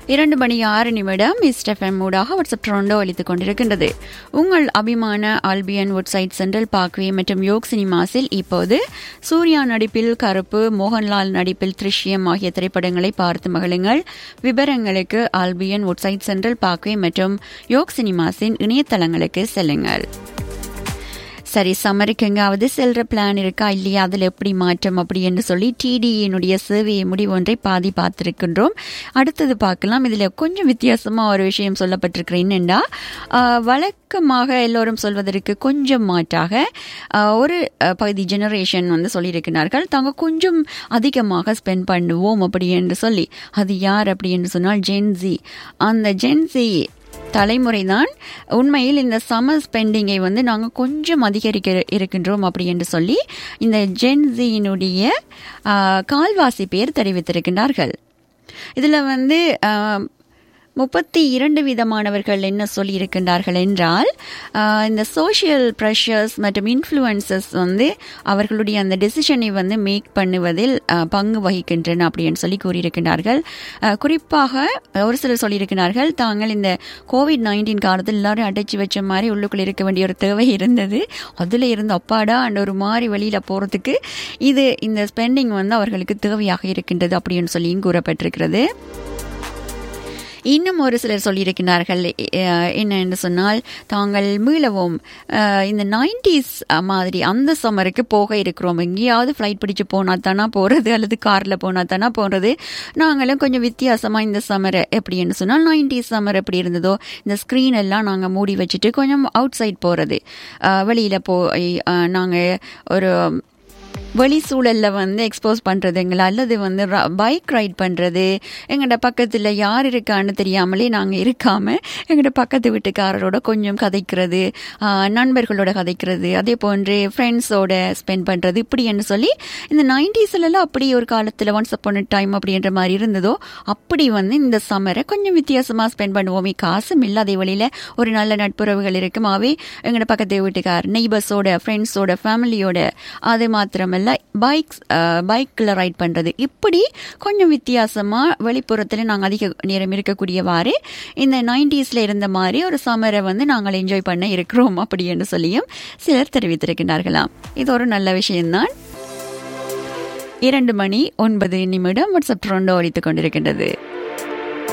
இரண்டு மணி ஆறு நிமிடம் இஸ்டெஃப்எம் ஊடாக வாட்ஸ்அப் ட்ரோண்டோ அளித்துக் கொண்டிருக்கின்றது உங்கள் அபிமான ஆல்பியன் வுட்சைட் சென்ட்ரல் பார்க்வே மற்றும் யோக் சினிமாஸில் இப்போது சூர்யா நடிப்பில் கருப்பு மோகன்லால் நடிப்பில் திருஷ்யம் ஆகிய திரைப்படங்களை பார்த்து மகிழுங்கள் விவரங்களுக்கு ஆல்பியன் வுட்சைட் சென்ட்ரல் பார்க்வே மற்றும் யோக் சினிமாஸின் இணையதளங்களுக்கு செல்லுங்கள் சரி சம்மருக்கு எங்காவது செல்ற பிளான் இருக்கா இல்லையா அதில் எப்படி மாற்றம் அப்படி என்று சொல்லி டிடியினுடைய சேவையை முடிவு ஒன்றை பாதி பார்த்திருக்கின்றோம் அடுத்தது பார்க்கலாம் இதில் கொஞ்சம் வித்தியாசமாக ஒரு விஷயம் சொல்லப்பட்டிருக்கிற என்னென்னா வழக்கமாக எல்லோரும் சொல்வதற்கு கொஞ்சம் மாற்றாக ஆஹ், ஒரு ஆஹ், பகுதி ஜெனரேஷன் வந்து சொல்லியிருக்கிறார்கள் தாங்க கொஞ்சம் அதிகமாக ஸ்பெண்ட் பண்ணுவோம் அப்படி என்று சொல்லி அது யார் அப்படி என்று சொன்னால் ஜென்சி அந்த ஜென்சி தலைமுறை தான் உண்மையில் இந்த சம்மர் ஸ்பெண்டிங்கை வந்து நாங்கள் கொஞ்சம் அதிகரிக்க இருக்கின்றோம் அப்படி என்று சொல்லி இந்த ஜென்சியினுடைய கால்வாசி பேர் தெரிவித்திருக்கின்றார்கள் இதில் வந்து ஆஹ், முப்பத்தி இரண்டு விதமானவர்கள் என்ன சொல்லியிருக்கின்றார்கள் என்றால் ஆஹ், இந்த சோஷியல் ப்ரெஷர்ஸ் மற்றும் இன்ஃப்ளூயன்சஸ் வந்து அவர்களுடைய அந்த டெசிஷனை வந்து மேக் பண்ணுவதில் ஆஹ், பங்கு வகிக்கின்றன அப்படின்னு சொல்லி கூறியிருக்கிறார்கள் ஆஹ், குறிப்பாக ஒரு சிலர் சொல்லியிருக்கிறார்கள் தாங்கள் இந்த கோவிட் நைன்டீன் காலத்தில் எல்லாரும் அடைச்சி வச்ச மாதிரி உள்ளுக்குள்ள இருக்க வேண்டிய ஒரு தேவை இருந்தது அதில் இருந்து அப்பாடா அந்த ஒரு மாதிரி வெளியில் போகிறதுக்கு இது இந்த ஸ்பெண்டிங் வந்து அவர்களுக்கு தேவையாக இருக்கின்றது அப்படின்னு சொல்லியும் கூறப்பட்டிருக்கிறது இன்னும் ஒரு சிலர் சொல்லியிருக்கிறார்கள் அஹ், என்ன என்று சொன்னால் தாங்கள் மீளவும் அஹ், இந்த நைன்டிஸ் மாதிரி அந்த சம்மருக்கு போக இருக்கிறோம் எங்கேயாவது ஃப்ளைட் பிடிச்சு போனா தானா போகிறது அல்லது காரில் போனா தானா போகிறது நாங்களும் கொஞ்சம் வித்தியாசமாக இந்த சம்மரை எப்படின்னு சொன்னால் நைன்டிஸ் சம்மர் எப்படி இருந்ததோ இந்த ஸ்க்ரீன் எல்லாம் நாங்கள் மூடி வச்சுட்டு கொஞ்சம் அவுட் சைட் போகிறது வெளியில் போய் நாங்கள் ஒரு வெளி சூழல்ல வந்து எக்ஸ்போஸ் பண்றதுங்களா அல்லது வந்து பைக் ரைட் பண்றது எங்கட பக்கத்துல யார் இருக்கான்னு தெரியாமலே நாங்க இருக்காம எங்கட பக்கத்து வீட்டுக்காரரோட கொஞ்சம் கதைக்கிறது ஆஹ், நண்பர்களோட கதைக்கிறது அதே போன்று ஃப்ரெண்ட்ஸோட ஸ்பெண்ட் பண்றது இப்படி என்று சொல்லி இந்த நைன்டிஸ்லாம் அப்படி ஒரு காலத்துல ஒன்ஸ் upon a டைம் அப்படின்ற மாதிரி இருந்ததோ அப்படி வந்து இந்த சம்மரை கொஞ்சம் வித்தியாசமா ஸ்பெண்ட் பண்ணுவோமே காசும் இல்லாத வழியில ஒரு நல்ல நட்புறவுகள் இருக்குமாவே எங்கட பக்கத்து வீட்டுக்கார் நெய்பர்ஸோட ஃப்ரெண்ட்ஸோட ஃபேமிலியோட அது மாத்திரமல்ல பைக்ஸ் பைக்கில் ரைட் பண்ணுறது இப்படி கொஞ்சம் வித்தியாசமாக வெளிப்புறத்தில் நாங்கள் அதிக நேரம் இருக்கக்கூடியவாறு இந்த நைன்டிஸில் இருந்த மாதிரி ஒரு சம்மரை வந்து நாங்கள் என்ஜாய் பண்ண இருக்கிறோம் அப்படி என்று சொல்லியும் சிலர் தெரிவித்திருக்கிறார்களாம் இது ஒரு நல்ல விஷயம்தான் இரண்டு மணி ஒன்பது நிமிடம் வாட்ஸ்அப் ட்ரோண்டோ அடித்துக் கொண்டிருக்கின்றது